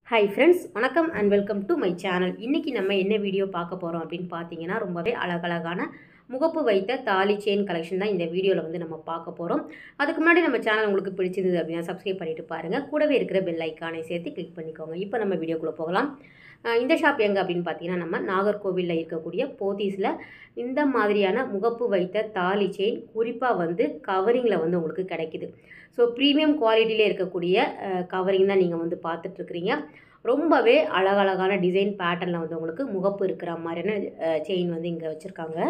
hi friends வணக்கம் and welcome to my channel இன்றைக்கி நம்ம என்ன வீடியோ பார்க்க போகிறோம் அப்படின்னு பார்த்தீங்கன்னா ரொம்பவே அழகழகான முகப்பு வைத்த தாலி செயின் கலெக்ஷன் தான் இந்த வீடியோவில் வந்து நம்ம பார்க்க போகிறோம் அதுக்கு முன்னாடி நம்ம சேனல் உங்களுக்கு பிடிச்சிருந்தது அப்படின்னா சப்ஸ்கிரைப் பண்ணிட்டு பாருங்கள் கூடவே இருக்கிற பெல் ஐக்கானை சேர்த்து கிளிக் பண்ணிக்கோங்க இப்போ நம்ம வீடியோக்குள்ளே போகலாம் அஹ் இந்த ஷாப் எங்கே அப்படின்னு பார்த்தீங்கன்னா நம்ம நாகர்கோவிலில் இருக்கக்கூடிய போத்தீஸில் இந்த மாதிரியான முகப்பு வைத்த தாலி செயின் குறிப்பாக வந்து கவரிங்கில் வந்து உங்களுக்கு கிடைக்குது ஸோ ப்ரீமியம் குவாலிட்டியில் இருக்கக்கூடிய கவரிங் தான் நீங்கள் வந்து பார்த்துட்ருக்குறீங்க ரொம்பவே அழகழகான டிசைன் பேட்டர்னில் வந்து உங்களுக்கு முகப்பு இருக்கிற மாதிரியான செயின் வந்து இங்கே வச்சுருக்காங்க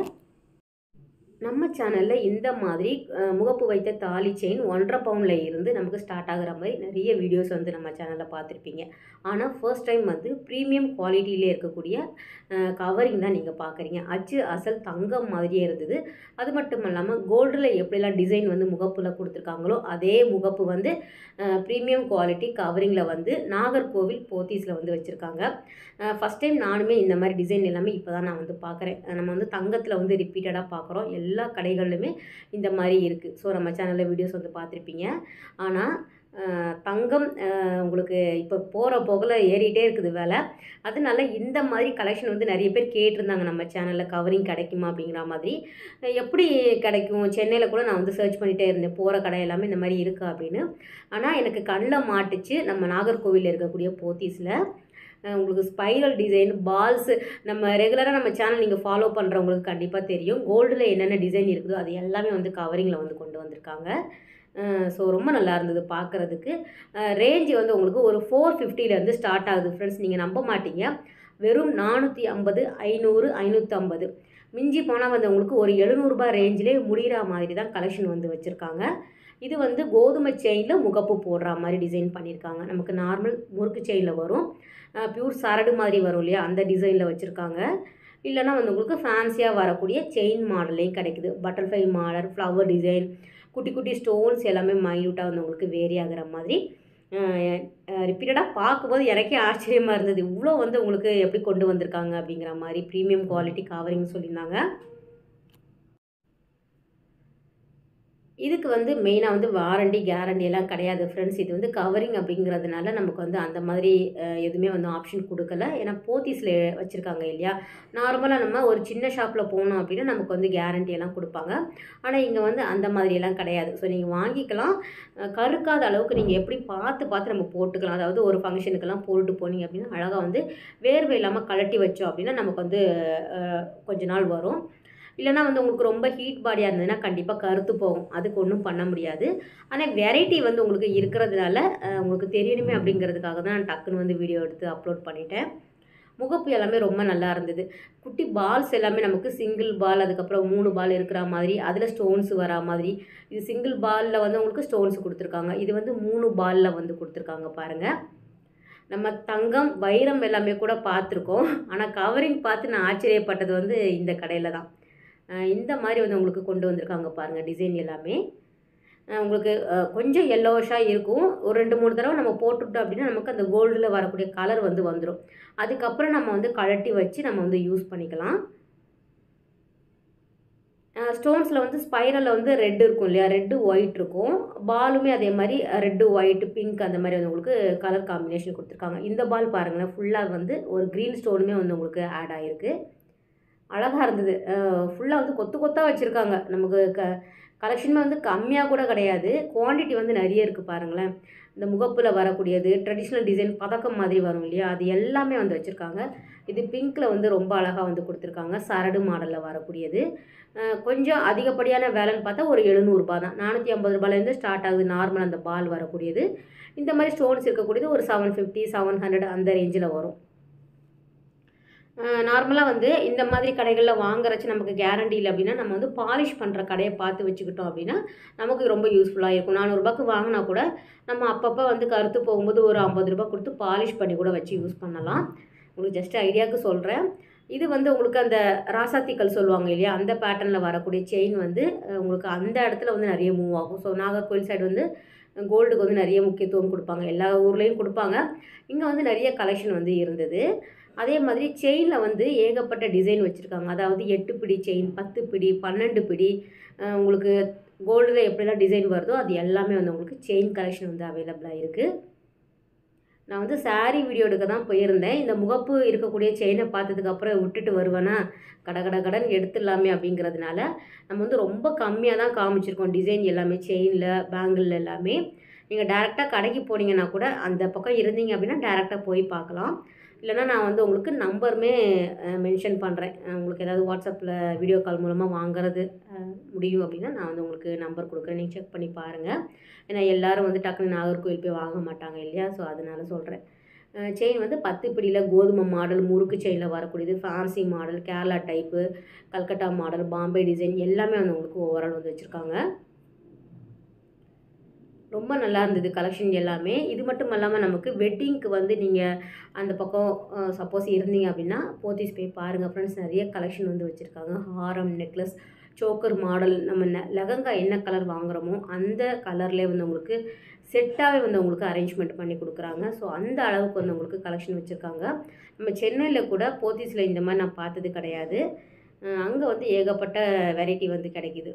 நம்ம சேனலில் இந்த மாதிரி அஹ், முகப்பு வைத்த தாலி செயின் ஒன்றரை பவுண்டில் இருந்து நமக்கு ஸ்டார்ட் ஆகுற மாதிரி நிறைய வீடியோஸ் வந்து நம்ம சேனலில் பார்த்துருப்பீங்க ஆனால் ஃபர்ஸ்ட் டைம் வந்து ப்ரீமியம் குவாலிட்டியிலே இருக்கக்கூடிய கவரிங் தான் நீங்கள் பார்க்குறீங்க அச்சு அசல் தங்கம் மாதிரியே இருந்தது அது மட்டும் இல்லாமல் கோல்டில் எப்படிலாம் டிசைன் வந்து முகப்பில் கொடுத்துருக்காங்களோ அதே முகப்பு வந்து ப்ரீமியம் குவாலிட்டி கவரிங்கில் வந்து நாகர்கோவில் போத்தீஸில் வந்து வச்சுருக்காங்க ஃபஸ்ட் டைம் நானுமே இந்த மாதிரி டிசைன் எல்லாமே இப்போ தான் நான் வந்து பார்க்குறேன் நம்ம வந்து தங்கத்தில் வந்து ரிப்பீட்டடாக பார்க்குறோம் எல்லா கடைகளிலுமே இந்த மாதிரி இருக்குது ஸோ நம்ம சேனலில் வீடியோஸ் வந்து பார்த்துருப்பீங்க ஆனால் அஹ், தங்கம் அஹ், உங்களுக்கு இப்போ போகிற போகல ஏறிட்டே இருக்குது விலை அதனால இந்த மாதிரி கலெக்ஷன் வந்து நிறைய பேர் கேட்டிருந்தாங்க நம்ம சேனலில் கவரிங் கிடைக்குமா அப்படிங்கிற மாதிரி அஹ், எப்படி கிடைக்கும் சென்னையில் கூட நான் வந்து சர்ச் பண்ணிகிட்டே இருந்தேன் போகிற கடை எல்லாமே இந்த மாதிரி இருக்கா அப்படின்னு ஆனால் எனக்கு கண்ணில் மாட்டுச்சு நம்ம நாகர்கோவிலில் இருக்கக்கூடிய போத்தீஸில் அஹ் உங்களுக்கு ஸ்பைரல் டிசைன் பால்ஸு நம்ம ரெகுலராக நம்ம சேனல் நீங்கள் ஃபாலோ பண்ணுறவங்களுக்கு கண்டிப்பாக தெரியும் கோல்டில் என்னென்ன டிசைன் இருக்குதோ அது எல்லாமே வந்து கவரிங்கில் வந்து கொண்டு வந்திருக்காங்க ஸோ ரொம்ப நல்லா இருந்தது பார்க்குறதுக்கு ரேஞ்சு வந்து உங்களுக்கு ஒரு ஃபோர் ஃபிஃப்டிலேருந்து ஸ்டார்ட் ஆகுது ஃப்ரெண்ட்ஸ் நீங்கள் நம்ப மாட்டீங்க வெறும் நானூற்றி ஐம்பது ஐநூறு ஐநூற்றம்பது மிஞ்சி போனால் வந்து உங்களுக்கு ஒரு எழுநூறுபா ரேஞ்சிலே முடிகிற மாதிரி தான் கலெக்ஷன் வந்து வச்சுருக்காங்க இது வந்து கோதுமை செயினில் முகப்பு போடுற மாதிரி டிசைன் பண்ணியிருக்காங்க நமக்கு நார்மல் முறுக்கு செயினில் வரும் பியூர் சரடு மாதிரி வரும் இல்லையா அந்த டிசைனில் வச்சுருக்காங்க இல்லைன்னா வந்து உங்களுக்கு ஃபேன்சியாக வரக்கூடிய செயின் மாடலையும் கிடைக்குது பட்டர்ஃப்ளை மாடல் ஃப்ளவர் டிசைன் குட்டி குட்டி ஸ்டோன்ஸ் எல்லாமே மைன்யூட்டாக வந்து உங்களுக்கு வேரி ஆகிற மாதிரி ரிப்பீட்டடாக பார்க்கும்போது எனக்கே ஆச்சரியமாக இருந்தது இவ்வளோ வந்து உங்களுக்கு எப்படி கொண்டு வந்திருக்காங்க அப்படிங்கிற மாதிரி ப்ரீமியம் குவாலிட்டி கவரிங் சொல்லியிருந்தாங்க இதுக்கு வந்து மெயினாக வந்து வாரண்டி கேரண்டி எல்லாம் கிடையாது ஃப்ரெண்ட்ஸ் இது வந்து கவரிங் அப்படிங்கிறதுனால நமக்கு வந்து அந்த மாதிரி அஹ், எதுவுமே வந்து ஆப்ஷன் கொடுக்கல ஏன்னா போத்தீஸில் வச்சுருக்காங்க இல்லையா நார்மலாக நம்ம ஒரு சின்ன ஷாப்பில் போனோம் அப்படின்னா நமக்கு வந்து கேரண்டி எல்லாம் கொடுப்பாங்க ஆனால் இங்கே வந்து அந்த மாதிரி எல்லாம் கிடையாது ஸோ நீங்கள் வாங்கிக்கலாம் அஹ், கருக்காத அளவுக்கு நீங்கள் எப்படி பார்த்து பார்த்து நம்ம போட்டுக்கலாம் அதாவது ஒரு ஃபங்க்ஷனுக்கெல்லாம் போட்டு போனீங்க அப்படின்னா அழகாக வந்து வேர்வை இல்லாமல் கழட்டி வச்சோம் அப்படின்னா நமக்கு வந்து அஹ், கொஞ்ச நாள் வரும் இல்லைனா வந்து உங்களுக்கு ரொம்ப ஹீட் பாடியாக இருந்ததுன்னா கண்டிப்பாக கருத்து போகும் அதுக்கு ஒன்றும் பண்ண முடியாது ஆனால் வெரைட்டி வந்து உங்களுக்கு இருக்கிறதுனால அஹ், உங்களுக்கு தெரியணுமே அப்படிங்கிறதுக்காக தான் நான் டக்குன்னு வந்து வீடியோ எடுத்து அப்லோட் பண்ணிட்டேன் முகப்பு எல்லாமே ரொம்ப நல்லா இருந்தது குட்டி பால்ஸ் எல்லாமே நமக்கு சிங்கிள் பால் அதுக்கப்புறம் மூணு பால் இருக்கிற மாதிரி அதில் ஸ்டோன்ஸ் வரா மாதிரி இது சிங்கிள் பாலில் வந்து உங்களுக்கு ஸ்டோன்ஸ் கொடுத்துருக்காங்க இது வந்து மூணு பாலில் வந்து கொடுத்துருக்காங்க பாருங்கள் நம்ம தங்கம் வைரம் எல்லாமே கூட பார்த்துருக்கோம் ஆனால் கவரிங் பார்த்து நான் ஆச்சரியப்பட்டது வந்து இந்த கடையில் தான் அஹ் இந்த மாதிரி வந்து உங்களுக்கு கொண்டு வந்திருக்காங்க பாருங்கள் டிசைன் எல்லாமே அஹ் உங்களுக்கு அஹ் கொஞ்சம் எல்லோஷாக இருக்கும் ஒரு ரெண்டு மூணு தடவை நம்ம போட்டுவிட்டோம் அப்படின்னா நமக்கு அந்த கோல்டில் வரக்கூடிய கலர் வந்து வந்துடும் அதுக்கப்புறம் நம்ம வந்து கழட்டி வச்சு நம்ம வந்து யூஸ் பண்ணிக்கலாம் ஸ்டோன்ஸில் வந்து ஸ்பைரலில் வந்து ரெட் இருக்கும் இல்லையா ரெட்டு ஒயிட் இருக்கும் பாலுமே அதே மாதிரி ரெட்டு ஒயிட் பிங்க் அந்த மாதிரி வந்து உங்களுக்கு கலர் காம்பினேஷன் கொடுத்துருக்காங்க இந்த பால் பாருங்களேன் ஃபுல்லாக வந்து ஒரு க்ரீன் ஸ்டோனுமே வந்து உங்களுக்கு ஆட் ஆகிருக்கு அழகாக இருந்தது ஃபுல்லாக வந்து கொத்து கொத்தாக வச்சுருக்காங்க நமக்கு க கலெக்ஷனுமே வந்து கம்மியாக கூட கிடையாது குவாண்டிட்டி வந்து நிறைய இருக்குது பாருங்களேன் இந்த முகப்பில் வரக்கூடியது ட்ரெடிஷ்னல் டிசைன் பதக்கம் மாதிரி வரும் இல்லையா அது எல்லாமே வந்து வச்சுருக்காங்க இது பிங்க்கில் வந்து ரொம்ப அழகாக வந்து கொடுத்துருக்காங்க சரடு மாடலில் வரக்கூடியது அஹ் கொஞ்சம் அதிகப்படியான வேலைன்னு பார்த்தா ஒரு எழுநூறுபா தான் நானூற்றி ஐம்பது ரூபாயிலேருந்து ஸ்டார்ட் ஆகுது நார்மல் அந்த பால் வரக்கூடியது இந்த மாதிரி ஸ்டோன்ஸ் இருக்கக்கூடியது ஒரு செவன் ஃபிஃப்டி செவன் ஹண்ட்ரட் அந்த ரேஞ்சில் வரும் நார்மலாக வந்து இந்த மாதிரி கடைகளில் வாங்குறச்சு நமக்கு கேரண்டி இல்லை அப்படின்னா நம்ம வந்து பாலிஷ் பண்ணுற கடையை பார்த்து வச்சுக்கிட்டோம் அப்படின்னா நமக்கு ரொம்ப யூஸ்ஃபுல்லாக இருக்கும் நானூறுபாக்கு வாங்கினா கூட நம்ம அப்பப்போ வந்து கருத்து போகும்போது ஒரு ஐம்பது ரூபாய் கொடுத்து பாலிஷ் பண்ணி கூட வச்சு யூஸ் பண்ணலாம் உங்களுக்கு ஜஸ்ட் ஐடியாவுக்கு சொல்கிறேன் இது வந்து உங்களுக்கு அந்த ராசாத்திக்கல் சொல்லுவாங்க இல்லையா அந்த பேட்டர்னில் வரக்கூடிய செயின் வந்து அஹ், உங்களுக்கு அந்த இடத்துல வந்து நிறைய மூவ் ஆகும் ஸோ நாகர்கோவில் சைடு வந்து கோல்டுக்கு வந்து நிறைய முக்கியத்துவம் கொடுப்பாங்க எல்லா ஊர்லேயும் கொடுப்பாங்க இங்கே வந்து நிறைய கலெக்ஷன் வந்து இருந்தது அதே மாதிரி செயினில் வந்து ஏகப்பட்ட டிசைன் வச்சுருக்காங்க அதாவது எட்டு பிடி செயின் பத்து பிடி பன்னெண்டு பிடி அஹ் உங்களுக்கு கோல்டில் எப்படிலாம் டிசைன் வருதோ அது எல்லாமே வந்து உங்களுக்கு செயின் கலெக்ஷன் வந்து அவைலபிளாக இருக்குது நான் வந்து saree வீடியோ எடுக்க தான் போயிருந்தேன் இந்த முகப்பு இருக்கக்கூடிய செயினை பார்த்ததுக்கப்புறம் விட்டுட்டு வருவேனா கட கட கடன்னு எடுத்துடலாமே அப்படிங்கிறதுனால நம்ம வந்து ரொம்ப கம்மியாக தான் காமிச்சிருக்கோம் டிசைன் எல்லாமே செயினில் பேங்கிள் எல்லாமே நீங்கள் டேரெக்டாக கடைக்கு போனீங்கன்னா கூட அந்த பக்கம் இருந்தீங்க அப்படின்னா டேரெக்டாக போய் பார்க்கலாம் இல்லைனா நான் வந்து உங்களுக்கு நம்பருமே மென்ஷன் பண்ணுறேன் உங்களுக்கு ஏதாவது வாட்ஸ்அப்பில் வீடியோ கால் மூலமாக வாங்குறது அஹ், முடியும் அப்படின்னா நான் வந்து உங்களுக்கு நம்பர் கொடுக்குறேன் நீங்கள் செக் பண்ணி பாருங்கள் ஏன்னா எல்லாரும் வந்து டக்குனு நாகர்கோவில் போய் வாங்க மாட்டாங்க இல்லையா ஸோ அதனால சொல்கிறேன் செயின் வந்து பத்து பிடியில் கோதுமை மாடல் முறுக்கு செயினில் வரக்கூடியது fancy model Kerala type Calcutta model Bombay design எல்லாமே வந்து உங்களுக்கு ஓவரால் வந்து வச்சுருக்காங்க ரொம்ப நல்லா இருந்தது கலெக்ஷன் எல்லாமே இது மட்டும் இல்லாமல் நமக்கு வெட்டிங்க்கு வந்து நீங்கள் அந்த பக்கம் சப்போஸ் இருந்தீங்க அப்படின்னா போத்தீஸ் போய் பாருங்கள் ஃப்ரெண்ட்ஸ் நிறைய கலெக்ஷன் வந்து வச்சுருக்காங்க ஹாரம் நெக்லஸ் சோக்கர் மாடல் நம்ம ந லெகங்கா என்ன கலர் வாங்குகிறோமோ அந்த கலர்லேயே வந்து உங்களுக்கு செட்டாகவே வந்து உங்களுக்கு அரேஞ்ச்மெண்ட் பண்ணி கொடுக்குறாங்க ஸோ அந்த அளவுக்கு வந்து உங்களுக்கு கலெக்ஷன் வச்சுருக்காங்க நம்ம சென்னையில் கூட போத்தீஸில் இந்த மாதிரி நான் பார்த்தது கிடையாது அங்கே வந்து ஏகப்பட்ட வெரைட்டி வந்து கிடைக்குது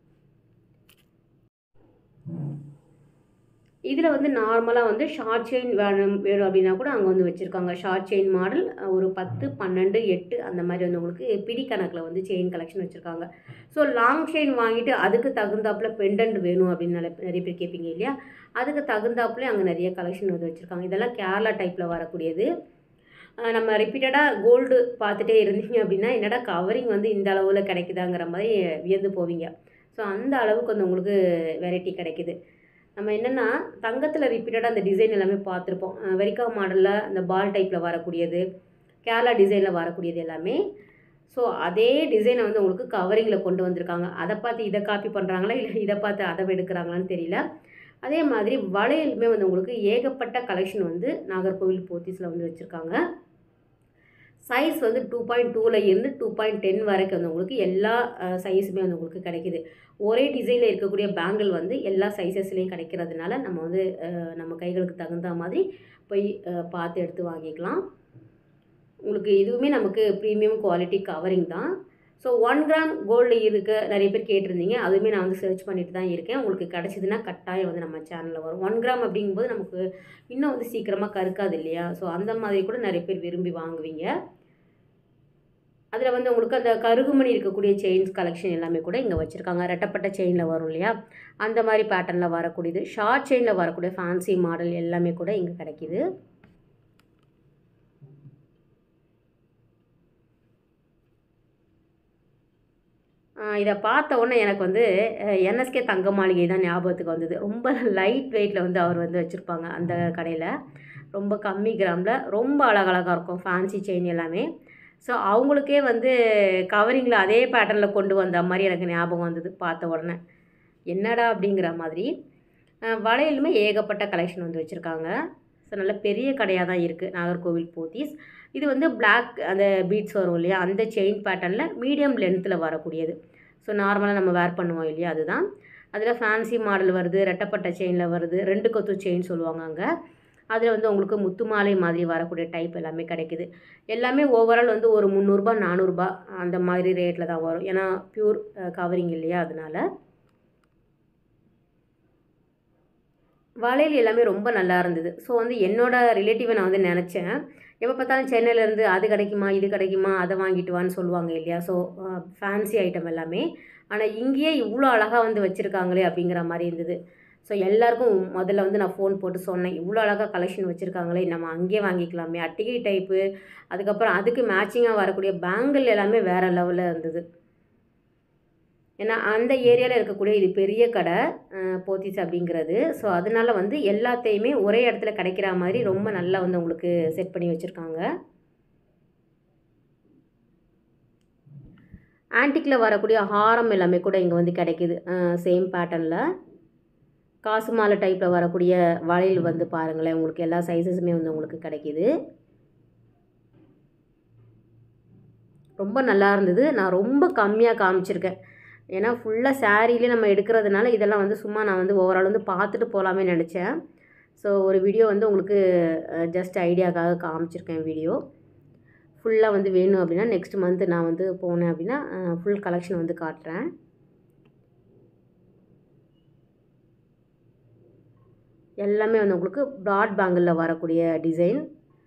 இதில் வந்து நார்மலாக வந்து ஷார்ட் செயின் வேணும் வேணும் அப்படின்னா கூட அங்கே வந்து வச்சுருக்காங்க ஷார்ட் செயின் மாடல் ஒரு பத்து பன்னெண்டு எட்டு அந்த மாதிரி வந்து உங்களுக்கு பிடி கணக்கில் வந்து செயின் கலெக்ஷன் வச்சுருக்காங்க ஸோ லாங் செயின் வாங்கிட்டு அதுக்கு தகுந்தாப்புல பெண்டன்ட் வேணும் அப்படின்னு நிறைய நிறைய பேர் கேட்பீங்க இல்லையா அதுக்கு தகுந்தாப்புல அங்கே நிறைய கலெக்ஷன் வந்து வச்சுருக்காங்க இதெல்லாம் கேரளா டைப்பில் வரக்கூடியது அஹ் நம்ம ரிப்பீட்டடாக கோல்டு பார்த்துட்டே இருந்தீங்க அப்படின்னா என்னடா கவரிங் வந்து இந்த அளவில் கிடைக்குதாங்கிற மாதிரி வியந்து போவீங்க ஸோ அந்த அளவுக்கு வந்து உங்களுக்கு வெரைட்டி கிடைக்குது நம்ம என்னென்னா தங்கத்தில் ரிப்பீட்டடாக அந்த டிசைன் எல்லாமே பார்த்துருப்போம் அஹ் வெரிகா மாடலில் அந்த பால் டைப்பில் வரக்கூடியது கேரளா டிசைனில் வரக்கூடியது எல்லாமே ஸோ அதே டிசைனை வந்து உங்களுக்கு கவரிங்கில் கொண்டு வந்திருக்காங்க அதை பார்த்து இதை காப்பி பண்ணுறாங்களா இல்லை இதை பார்த்து அதை எடுக்கிறாங்களான்னு தெரியல அதே மாதிரி வளையலுமே வந்து உங்களுக்கு ஏகப்பட்ட கலெக்ஷன் வந்து நாகர்கோவில் போத்தீஸில் வந்து வச்சுருக்காங்க சைஸ் வந்து டூ பாயிண்ட் டூவில் இருந்து டூ பாயிண்ட் டென் வரைக்கும் வந்து உங்களுக்கு எல்லா சைஸுமே வந்து உங்களுக்கு கிடைக்குது ஒரே டிசைனில் இருக்கக்கூடிய பேங்கிள் வந்து எல்லா சைஸஸ்லேயும் கிடைக்கிறதுனால நம்ம வந்து அஹ், நம்ம கைகளுக்கு தகுந்த மாதிரி போய் அஹ், பார்த்து எடுத்து வாங்கிக்கலாம் உங்களுக்கு இதுவுமே நமக்கு ப்ரீமியம் குவாலிட்டி கவரிங் தான் ஸோ ஒன் கிராம் கோல்டு இருக்க நிறைய பேர் கேட்டிருந்தீங்க அதுவுமே நான் வந்து சர்ச் பண்ணிட்டு தான் இருக்கேன் உங்களுக்கு கிடச்சிதுன்னா கட்டாயம் வந்து நம்ம சேனலில் வரும் ஒன் கிராம் அப்படிங்கும்போது நமக்கு இன்னும் வந்து சீக்கிரமாக கருக்காது இல்லையா ஸோ அந்த மாதிரி கூட நிறைய பேர் விரும்பி வாங்குவீங்க அதில் வந்து உங்களுக்கு அந்த கருகுமணி இருக்கக்கூடிய செயின்ஸ் கலெக்ஷன் எல்லாமே கூட இங்கே வச்சுருக்காங்க ரெட்டப்பட்ட செயினில் வரும் இல்லையா அந்த மாதிரி பேட்டர்னில் வரக்கூடியது ஷார்ட் செயினில் வரக்கூடிய ஃபேன்சி மாடல் எல்லாமே கூட இங்கே கிடைக்கிது இதை பார்த்த உடனே எனக்கு வந்து என்எஸ்கே தங்க மாளிகை தான் ஞாபகத்துக்கு வந்தது ரொம்ப லைட் வெயிட்டில் வந்து அவர் வந்து வச்சுருப்பாங்க அந்த கடையில் ரொம்ப கம்மி கிராமில் ரொம்ப அழகழகாக இருக்கும் ஃபேன்சி செயின் எல்லாமே ஸோ அவங்களுக்கே வந்து கவரிங்கில் அதே பேட்டர்னில் கொண்டு வந்த மாதிரி எனக்கு ஞாபகம் வந்தது பார்த்த உடனே என்னடா அப்படிங்கிற மாதிரி அஹ் வளையலுமே ஏகப்பட்ட கலெக்ஷன் வந்து வச்சுருக்காங்க ஸோ நல்ல பெரிய கடையாக தான் இருக்குது நாகர்கோவில் போத்தீஸ் இது வந்து Black அந்த பீட்ஸ் வரும் இல்லையா அந்த செயின் பேட்டர்னில் மீடியம் லென்த்தில் வரக்கூடியது ஸோ நார்மலாக நம்ம வேர் பண்ணுவோம் இல்லையா அதுதான் அதில் ஃபேன்சி மாடல் வருது ரெட்டப்பட்ட செயினில் வருது ரெண்டு கொத்து செயின் சொல்லுவாங்க அங்கே அதில் வந்து உங்களுக்கு முத்து மாலை மாதிரி வரக்கூடிய டைப் எல்லாமே கிடைக்குது எல்லாமே ஓவரால் வந்து ஒரு முந்நூறுரூபா நானூறுரூபா அந்த மாதிரி ரேட்டில் தான் வரும் ஏன்னா ப்யூர் கவரிங் இல்லையா அதனால வளையல் எல்லாமே ரொம்ப நல்லா இருந்தது ஸோ வந்து என்னோட ரிலேட்டிவை நான் வந்து நினச்சேன் எப்போ பார்த்தாலும் சென்னையிலேருந்து அது கிடைக்குமா இது கிடைக்குமா அதை வாங்கிட்டு வான்னு சொல்லுவாங்க இல்லையா ஸோ ஃபேன்சி ஐட்டம் எல்லாமே ஆனால் இங்கேயே இவ்வளோ அழகாக வந்து வச்சுருக்காங்களே அப்படிங்கிற மாதிரி இருந்தது ஸோ எல்லாருக்கும் முதல்ல வந்து நான் ஃபோன் போட்டு சொன்னேன் இவ்வளோ அழகாக கலெக்ஷன் வச்சுருக்காங்களே நம்ம அங்கேயே வாங்கிக்கலாமே அட்டிகை டைப்பு அதுக்கப்புறம் அதுக்கு மேட்சிங்காக வரக்கூடிய பேங்கிள் எல்லாமே வேறு லெவலில் இருந்தது ஏன்னா அந்த ஏரியாவில் இருக்கக்கூடிய இது பெரிய கடை அஹ், போத்தீஸ் அப்படிங்கிறது ஸோ அதனால வந்து எல்லாத்தையுமே ஒரே இடத்துல கிடைக்கிற மாதிரி ரொம்ப நல்லா வந்து உங்களுக்கு செட் பண்ணி வச்சுருக்காங்க ஆன்டிக்கில் வரக்கூடிய ஹாரம் எல்லாமே கூட இங்கே வந்து கிடைக்குது சேம் பேட்டர்னில் காசு மாலை டைப்பில் வரக்கூடிய வளையல் வந்து பாருங்களேன் உங்களுக்கு எல்லா சைஸஸுமே வந்து உங்களுக்கு கிடைக்கிது ரொம்ப நல்லா இருந்தது நான் ரொம்ப கம்மியாக காமிச்சிருக்கேன் ஏன்னா ஃபுல்லாக சாரீலே நம்ம எடுக்கிறதுனால இதெல்லாம் வந்து சும்மா நான் வந்து ஓவரால் வந்து பார்த்துட்டு போகலாமே நினச்சேன் ஸோ ஒரு வீடியோ வந்து உங்களுக்கு ஜஸ்ட் ஐடியாக்காக காமிச்சிருக்கேன் வீடியோ ஃபுல்லாக வந்து வேணும் அப்படின்னா நெக்ஸ்ட் மந்த் நான் வந்து போனேன் அப்படின்னா ஃபுல் கலெக்ஷன் வந்து காட்டுறேன் எல்லாமே வந்து உங்களுக்கு ப்ராட் பேங்கிளில் வரக்கூடிய டிசைன்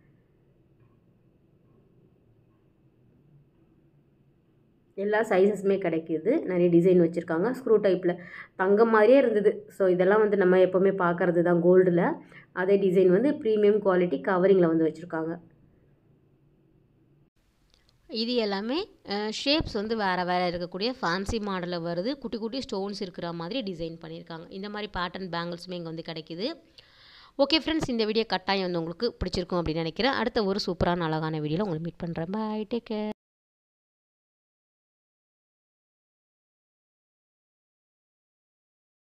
எல்லா சைஸஸுமே கிடைக்கிது நிறைய டிசைன் வச்சுருக்காங்க ஸ்க்ரூ டைப்பில் தங்கம் மாதிரியே இருந்தது ஸோ இதெல்லாம் வந்து நம்ம எப்போவுமே பார்க்குறது தான் கோல்டில் அதே டிசைன் வந்து ப்ரீமியம் குவாலிட்டி கவரிங்கில் வந்து வச்சுருக்காங்க இது எல்லாமே ஷேப்ஸ் வந்து வேறு வேறு இருக்கக்கூடிய ஃபேன்சி மாடலில் வருது குட்டி குட்டி ஸ்டோன்ஸ் இருக்கிற மாதிரி டிசைன் பண்ணியிருக்காங்க இந்த மாதிரி பேட்டர்ன் பேங்கிள்ஸுமே இங்கே வந்து கிடைக்கிது ஓகே ஃப்ரெண்ட்ஸ் இந்த வீடியோ கட்டாயம் வந்து உங்களுக்கு பிடிச்சிருக்கும் அப்படின்னு நினைக்கிறேன் அடுத்த ஒரு சூப்பரான அழகான வீடியோவில் உங்களை மீட் பண்ணுறேன் பாய் டேக் கேர்